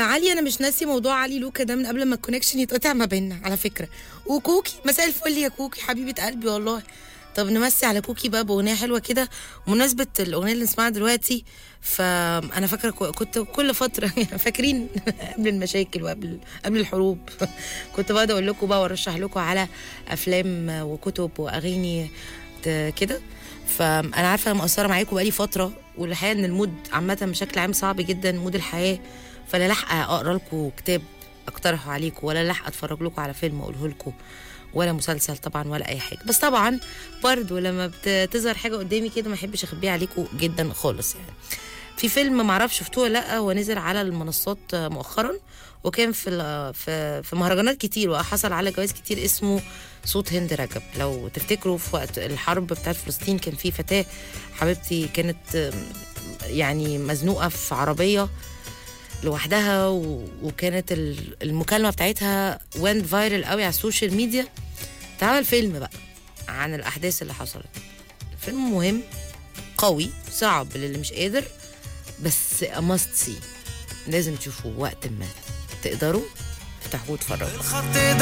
علي انا مش ناسي موضوع علي لوكا ده من قبل ما الكونكشن يتقطع ما بيننا على فكره وكوكي مساء الفل يا كوكي حبيبه قلبي والله طب نمسي على كوكي بقى باغنيه حلوه كده بمناسبه الاغنيه اللي نسمعها دلوقتي فانا فاكره كو- كنت كل فتره فاكرين قبل المشاكل وقبل قبل الحروب كنت بقعد اقول لكم بقى وارشح لكم على افلام وكتب واغاني ت- كده فانا عارفه انا مقصره معاكم بقالي فتره والحقيقه ان المود عامه بشكل عام صعب جدا مود الحياه فلا لاحقه اقرا لكم كتاب اقترحه عليكم ولا لاحقه اتفرج لكم على فيلم اقوله لكم ولا مسلسل طبعا ولا اي حاجه بس طبعا برضه لما بتظهر حاجه قدامي كده ما احبش اخبيها عليكم جدا خالص يعني في فيلم معرفش شفتوه ولا لا هو نزل على المنصات مؤخرا وكان في ال- في في مهرجانات كتير وحصل على جوائز كتير اسمه صوت هند رجب لو تفتكروا في وقت الحرب بتاعت فلسطين كان في فتاه حبيبتي كانت آم، يعني مزنوقه في عربيه لوحدها و... وكانت ال- المكالمه بتاعتها ويند فايرل قوي على السوشيال ميديا اتعمل فيلم بقى عن الاحداث اللي حصلت فيلم مهم قوي صعب للي مش قادر بس ماست سي لازم تشوفوه وقت ما تقدروا افتحوه واتفرجوا الخط